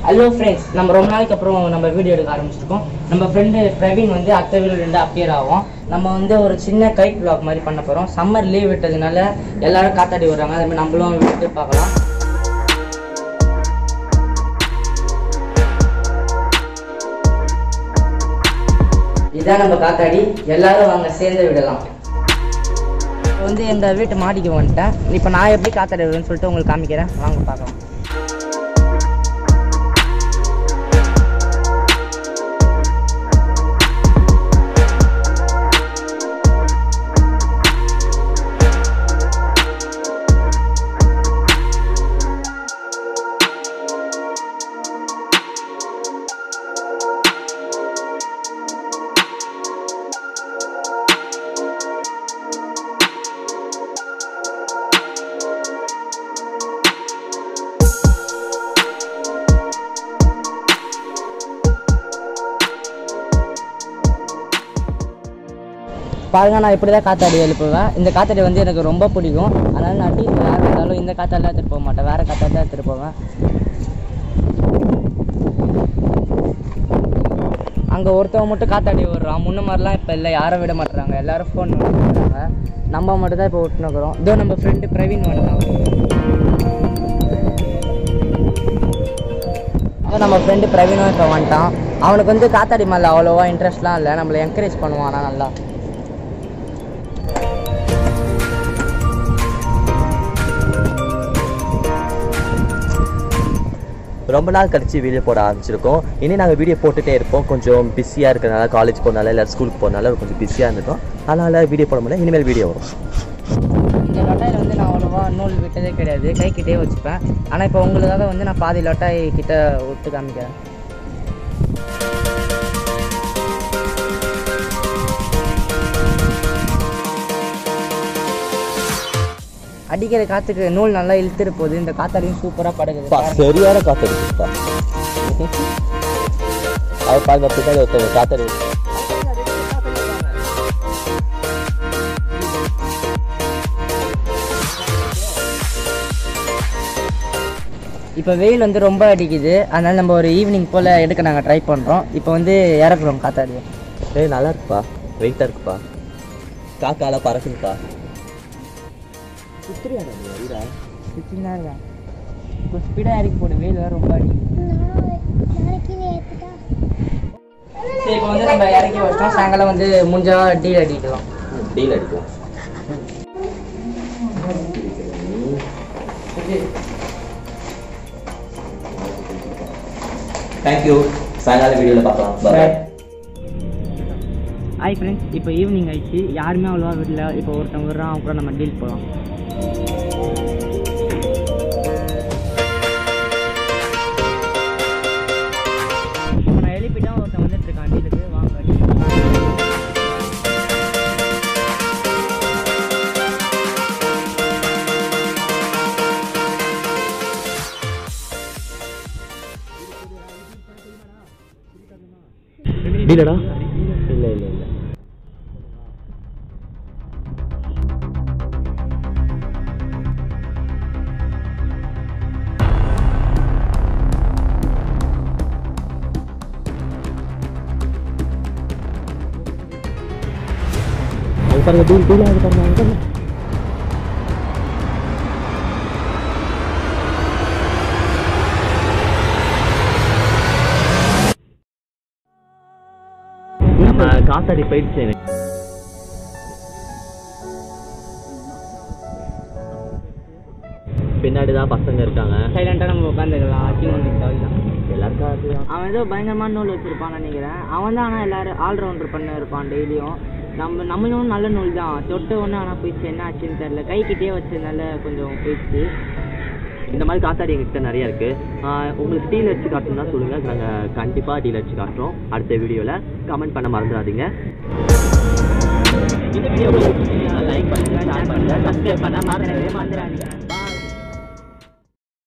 Hello friends நம்ம ரொம்ப நாளைக்கு அப்புறம் நம்ம வீடியோ எடுக்க ஆரம்பிச்சிருக்கோம் நம்ம ஃப்ரெண்டு பிரவீன் வந்து அடுத்த வீடியோ ரெண்டு அப்பியர் ஆகும் நம்ம வந்து ஒரு சின்ன கைட் vlog மாதிரி பண்ண போகிறோம் சம்மர் லீவ் விட்டதுனால எல்லாரும் காத்தாடி வர்றாங்க அதே மாதிரி நம்மளும் விட்டு பார்க்கலாம் இதான் நம்ம காத்தாடி எல்லாரும் வாங்க சேர்ந்து விடலாம் இப்போ வந்து எங்க வீட்டு மாடிக்கு வந்துட்டேன் இப்போ நான் எப்படி காத்தாடி வருவேன்னு சொல்லிட்டு உங்களுக்கு காமிக்கிறேன் வாங்க பார்க்கலாம் பாருங்க நான் இப்படி தான் காத்தாடி எழுப்புவேன் இந்த காத்தாடி வந்து எனக்கு ரொம்ப பிடிக்கும் அதனால நான் டீச்சர் யார் இருந்தாலும் இந்த காத்தாடி தான் எடுத்துகிட்டு போக மாட்டேன் வேறு காத்தாடி தான் எடுத்துகிட்டு போவேன் அங்கே ஒருத்தவங்க மட்டும் காத்தாடி விடுறான் முன்ன மாதிரிலாம் இப்போ இல்லை யாரும் விட மாட்டுறாங்க எல்லாரும் ஃபோன் பண்ணுறாங்க நம்ம மட்டும் தான் இப்போ விட்டுனுக்குறோம் இதோ நம்ம ஃப்ரெண்டு பிரவீன் வந்துட்டான் இதோ நம்ம ஃப்ரெண்டு பிரவீனும் இப்போ வந்துட்டான் அவனுக்கு வந்து காத்தாடி மேலே அவ்வளோவா இன்ட்ரெஸ்ட்லாம் இல்லை நம்மளை என்கரேஜ் பண்ணுவான் ஆனால் நல்லா ரொம்ப நாள் கழிச்சு வீடியோ போட ஆரம்பிச்சிருக்கோம் இனி நாங்கள் வீடியோ போட்டுகிட்டே இருப்போம் கொஞ்சம் பிஸியாக இருக்கிறனால காலேஜ் போனால இல்லை ஸ்கூலுக்கு போனால கொஞ்சம் பிஸியாக இருந்துட்டோம் அதனால் வீடியோ போட முடியல இனிமேல் வீடியோ வரும் இந்த லொட்டாயில் வந்து நான் அவ்வளோவா நூல் விட்டதே கிடையாது கைக்கிட்டே வச்சுப்பேன் ஆனால் இப்போ உங்களுக்காக வந்து நான் பாதி லொட்டாய் கிட்ட விட்டு காமிக்கிறேன் அடிக்கிற காற்றுக்கு நூல் நல்லா இழுத்துட்டு போகுது இந்த காத்தாடியும் சூப்பராக படுகுது பாருங்க. சரியான காத்தடிப்பா அவர் பாருங்க பின்னாடி ஒருத்தர் காத்தடி இப்போ வெயில் வந்து ரொம்ப அடிக்குது அதனால நம்ம ஒரு ஈவினிங் போல் எடுக்க நாங்கள் ட்ரை பண்ணுறோம் இப்போ வந்து இறக்குறோம் காத்தாடியை ஏய் நல்லா இருக்குப்பா வெயிட்டாக இருக்குப்பா காக்கால பறக்குதுப்பா சுத்திரியாடா நீ வீடா சுற்றினா இருக்கா இப்போ ஸ்பீடாக இறக்கி போடு வெயில் வேறு ரொம்ப அடிக்குது சரி இப்போ வந்து நம்ம இறக்கி வச்சிட்டோம் சாயங்காலம் வந்து முடிஞ்சா டீல் அடிக்கலாம் டீல் அடிக்கலாம் தேங்க்யூ சாயங்காலம் வீடியோவில் பார்க்கலாம் பாய் ஹாய் ஃப்ரெண்ட்ஸ் இப்போ ஈவினிங் ஆயிடுச்சு யாருமே அவ்வளோவா வீட்டில் இப்போ ஒருத்தன் விடுறான் அவன் கூட நம்ம டீல் போகலாம் இப்போ நான் எழுப்பிட்டா ஒருத்தன் வந்துட்டு இருக்கான் டீலுக்கு வாங்க டீலடா இல்லை இல்லை இல்லை அங்க பாருங்க டீல் டீல் ஆகுது பாருங்க அங்க பாருங்க நம்ம காத்தாடி போயிடுச்சு எனக்கு பின்னாடி தான் பசங்க இருக்காங்க சைலண்டாக நம்ம உட்காந்துக்கலாம் அச்சிங் எல்லாருக்கும் அதுதான் அவன் ஏதோ பயங்கரமான நூல் வச்சிருப்பான்னு நினைக்கிறேன் அவன் தான் ஆனால் எல்லாரும் ஆல்ரவுண்டர் பண்ண இருப்பான் டெய்லியும் நம்ம நம்மளும் நல்ல நூல் தான் தொட்ட ஒன்று ஆனால் போயிடுச்சு என்ன ஆச்சுன்னு தெரில கைக்கிட்டே வச்சதுனால கொஞ்சம் போயிடுச்சு இந்த மாதிரி காத்தாடி எங்ககிட்ட நிறைய இருக்கு ஆஹ் உங்களுக்கு டீல் வச்சு காட்டணும்னா சொல்லுங்க நாங்கள் கண்டிப்பாக டீல் வச்சு காட்டுறோம் அடுத்த வீடியோவில் கமெண்ட் பண்ண மறந்துடாதீங்க இந்த வீடியோ லைக் பண்ணுங்க ஷேர் பண்ணுங்க சப்ஸ்கிரைப் பண்ண மறந்துடாதீங்க